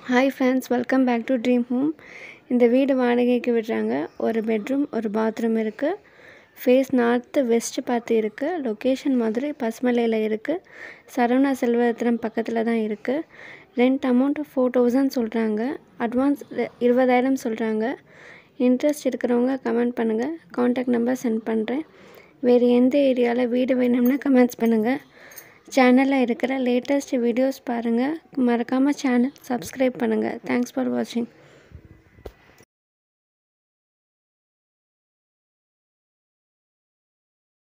hi friends welcome back to dream home இந்த வீடு வாடகைக்கு விடுறாங்க ஒரு பெட்ரூம் ஒரு பாத்ரூம் இருக்குது ஃபேஸ் நார்த்து வெஸ்ட் பார்த்து இருக்குது லொக்கேஷன் மதுரை பசுமலையில் இருக்குது சரவணா செல்வரத்னம் பக்கத்தில் தான் இருக்குது ரெண்ட் அமௌண்ட் ஃபோர் தௌசண்ட் சொல்கிறாங்க அட்வான்ஸ் இருபதாயிரம் சொல்கிறாங்க இன்ட்ரெஸ்ட் இருக்கிறவங்க கமெண்ட் பண்ணுங்கள் காண்டாக்ட் நம்பர் சென்ட் பண்ணுறேன் வேறு எந்த ஏரியாவில் வீடு வேணும்னா கமெண்ட்ஸ் பண்ணுங்கள் சேனலில் இருக்கிற லேட்டஸ்ட் வீடியோஸ் பாருங்கள் மறக்காமல் சேனல் சப்ஸ்கிரைப் பண்ணுங்கள் தேங்க்ஸ் ஃபார் வாட்சிங்